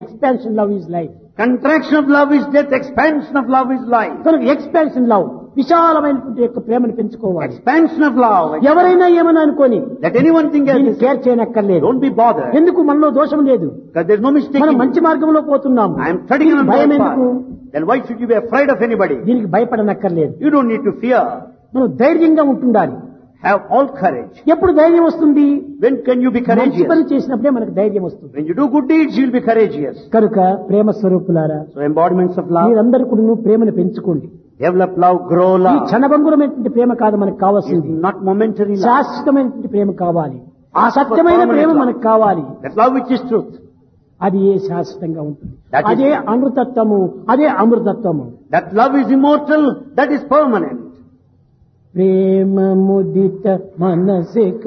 Expansion love is life Contraction of love is death, expansion of love is life. కనుక expansion love విశాలమైనటువంటి యొక్క ప్రేమను పెంచుకోవాలి Expansion of love. ఎవరైనా ఏమని అనుకోని Let anyone think as దీన్ని this. కేర్ చేయనక్కర్లేదు Don't be bothered. ఎందుకు మనలో దోషం లేదు Because there's no mistake. మనం in మంచి it. మార్గంలో పోతున్నాము I am treading on దీనికి the భయం right path. ఎందుకు Then why should you be afraid of anybody? దీనికి భయపడనక్కర్లేదు You don't need to fear. మనం ధైర్యంగా ఉంటుండాలి Have all courage. ఎప్పుడు ధైర్యం వస్తుంది When can you be మంచి courageous? పని చేసినప్పుడే మనకు ధైర్యం వస్తుంది When you do good deeds, you'll be courageous. కనుక ప్రేమ స్వరూపులారా So embodiments of love. మీరందరూ కూడా ప్రేమను పెంచుకోండి Develop love, grow ఈ love. క్షణభంగురమైనటువంటి ప్రేమ కాదు మనకు It's కావాల్సింది not momentary love. శాశ్వతమైనటువంటి ప్రేమ కావాలి ఆ సత్యమైన ప్రేమ మనకు కావాలి That love which is truth. అది ఏ శాశ్వతంగా ఉంటుంది That is- అదే అమృతత్వము అదే అమృతత్వము That love is immortal. That is permanent. ప్రేమ ముదిత మనసే